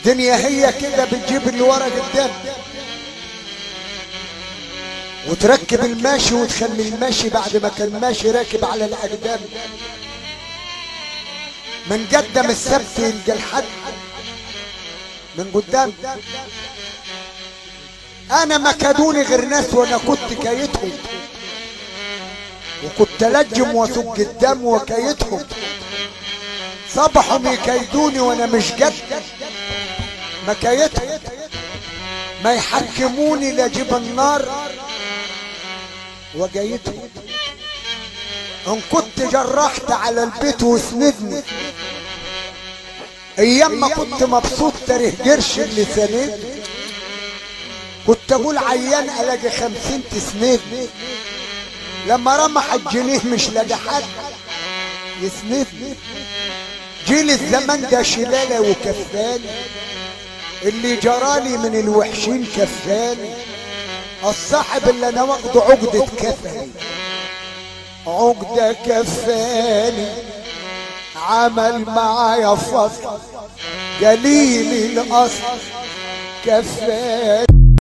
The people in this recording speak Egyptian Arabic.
الدنيا هي كده بتجيب اللي ورا قدام وتركب الماشي وتخلي الماشي بعد ما كان ماشي راكب على الاقدام من قدم السبت يلقى الحد من قدام انا ما كادوني غير ناس وانا كنت كايتهم وكنت لجم واسوق قدام وكايتهم صبحوا يكيدوني وانا مش جد مكايتهم ما يحكموني لاجيب النار وجايتهم ان كنت جرحت على البيت وسندني ايام ما كنت مبسوط تاره قرش اللي سندني كنت اقول عيان الاقي خمسين تسندني لما رمح الجنيه مش لاقي حد يسندني جيل الزمن ده شلالة وكفاني اللي جرالي من الوحشين كفاني الصاحب اللي انا واخده عقدة كفاني عقدة كفاني عمل معايا فصل قليل الاصل كفاني